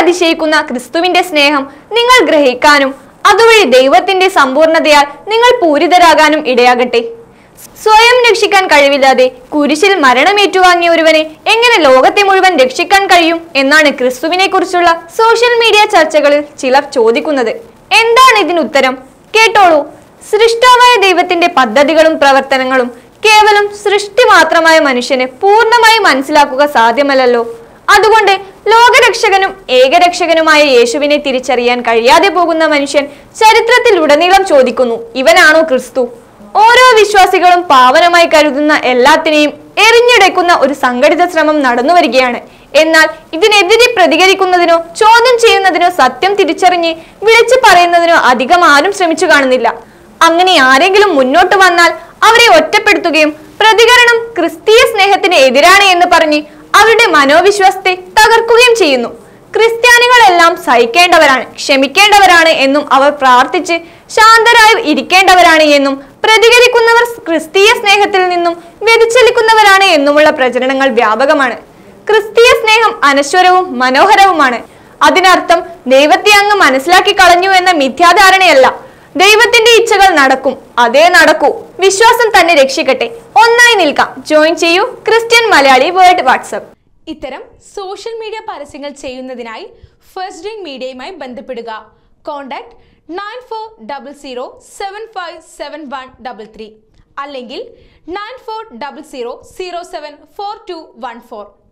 അതിശയിക്കുന്ന ക്രിസ്തുവിന്റെ സ്നേഹം നിങ്ങൾ ഗ്രഹിക്കാനും അതുവഴി ദൈവത്തിന്റെ സമ്പൂർണതയാൽ നിങ്ങൾ പൂരിതരാകാനും ഇടയാകട്ടെ സ്വയം രക്ഷിക്കാൻ കഴിവില്ലാതെ കുരിശിൽ മരണമേറ്റുവാങ്ങിയ ഒരുവനെ എങ്ങനെ ലോകത്തെ മുഴുവൻ രക്ഷിക്കാൻ കഴിയും എന്നാണ് ക്രിസ്തുവിനെ കുറിച്ചുള്ള സോഷ്യൽ മീഡിയ ചർച്ചകളിൽ ചിലർ ചോദിക്കുന്നത് എന്താണ് ഇതിന് ഉത്തരം കേട്ടോളൂ സൃഷ്ടാവായ ദൈവത്തിന്റെ പദ്ധതികളും പ്രവർത്തനങ്ങളും കേവലം സൃഷ്ടി മാത്രമായ മനുഷ്യന് പൂർണ്ണമായി മനസ്സിലാക്കുക സാധ്യമല്ലല്ലോ അതുകൊണ്ട് ലോകരക്ഷകനും ഏകരക്ഷകനുമായ യേശുവിനെ തിരിച്ചറിയാൻ കഴിയാതെ പോകുന്ന മനുഷ്യൻ ചരിത്രത്തിൽ ഉടനീളം ചോദിക്കുന്നു ഇവനാണോ ക്രിസ്തു ഓരോ വിശ്വാസികളും പാവനമായി കരുതുന്ന എല്ലാത്തിനെയും എറിഞ്ഞിടയ്ക്കുന്ന ഒരു സംഘടിത ശ്രമം നടന്നു വരികയാണ് എന്നാൽ ഇതിനെതിരെ പ്രതികരിക്കുന്നതിനോ ചോദ്യം ചെയ്യുന്നതിനോ സത്യം തിരിച്ചറിഞ്ഞ് വിളിച്ചു പറയുന്നതിനോ അധികം ആരും ശ്രമിച്ചു കാണുന്നില്ല അങ്ങനെ ആരെങ്കിലും മുന്നോട്ട് വന്നാൽ അവരെ ഒറ്റപ്പെടുത്തുകയും പ്രതികരണം ക്രിസ്തീയ സ്നേഹത്തിന് എതിരാണ് എന്ന് പറഞ്ഞ് അവരുടെ മനോവിശ്വാസത്തെ തകർക്കുകയും ചെയ്യുന്നു ക്രിസ്ത്യാനികളെല്ലാം സഹിക്കേണ്ടവരാണ് ക്ഷമിക്കേണ്ടവരാണ് എന്നും അവർ പ്രാർത്ഥിച്ച് ശാന്തരായി ഇരിക്കേണ്ടവരാണ് എന്നും പ്രതികരിക്കുന്നവർ ക്രിസ്തീയ സ്നേഹത്തിൽ നിന്നും വ്യതിചലിക്കുന്നവരാണ് എന്നുമുള്ള പ്രചരണങ്ങൾ വ്യാപകമാണ് ക്രിസ്തീയ സ്നേഹം അനശ്വരവും മനോഹരവുമാണ് അതിനർത്ഥം ദൈവത്തെ അങ്ങ് മനസ്സിലാക്കി കളഞ്ഞു എന്ന മിഥ്യാധാരണയല്ല ദൈവത്തിന്റെ ഇച്ഛകൾ നടക്കും അതേ നടക്കൂ വിശ്വാസം തന്നെ രക്ഷിക്കട്ടെ ഒന്നായി നിൽക്കാം ജോയിൻ ചെയ്യൂ ക്രിസ്ത്യൻ മലയാളി വേൾഡ് വാട്സപ്പ് ഇത്തരം സോഷ്യൽ മീഡിയ പരസ്യങ്ങൾ ചെയ്യുന്നതിനായി ഫസ്റ്റ് ഡേ മീഡിയയുമായി ബന്ധപ്പെടുക contact nine four double zero seven five seven one double three അല്ലെങ്കിൽ nine four double zero zero seven four two one four